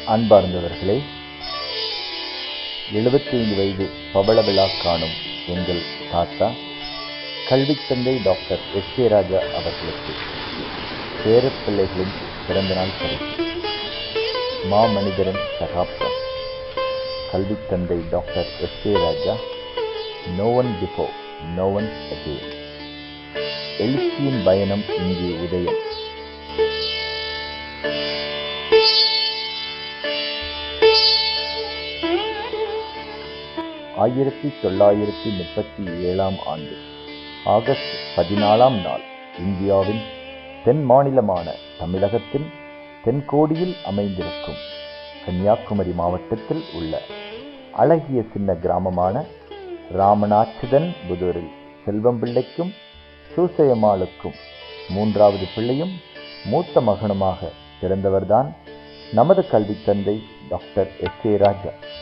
அன்பார்ந்தவர்களே எழுபத்தைந்து வயது பவள விழா காணும் எங்கள் தாத்தா கல்வித் தந்தை டாக்டர் எஸ் கே ராஜா அவர்களுக்கு பேரப்பிள்ளைகளின் பிறந்தநாள் பரிசு மாமனிதரின் சகாப்தம் கல்வித் தந்தை doctor S K Raja no one before no one again எழுச்சியின் பயணம் இங்கே உதயம் ஆயிரத்தி தொள்ளாயிரத்தி முப்பத்தி ஏழாம் ஆண்டு ஆகஸ்ட் பதினாலாம் நாள் இந்தியாவின் தென் மாநிலமான தமிழகத்தின் தென்கோடியில் அமைந்திருக்கும் கன்னியாகுமரி மாவட்டத்தில் உள்ள அழகிய சின்ன கிராமமான ராமநாச்சுதன் புதூரில் செல்வம் பிள்ளைக்கும் சூசையம்மாளுக்கும் மூன்றாவது பிள்ளையும் மூத்த மகனுமாக பிறந்தவர்தான் நமது கல்வித் தந்தை டாக்டர் எஸ் ஏ ராஜா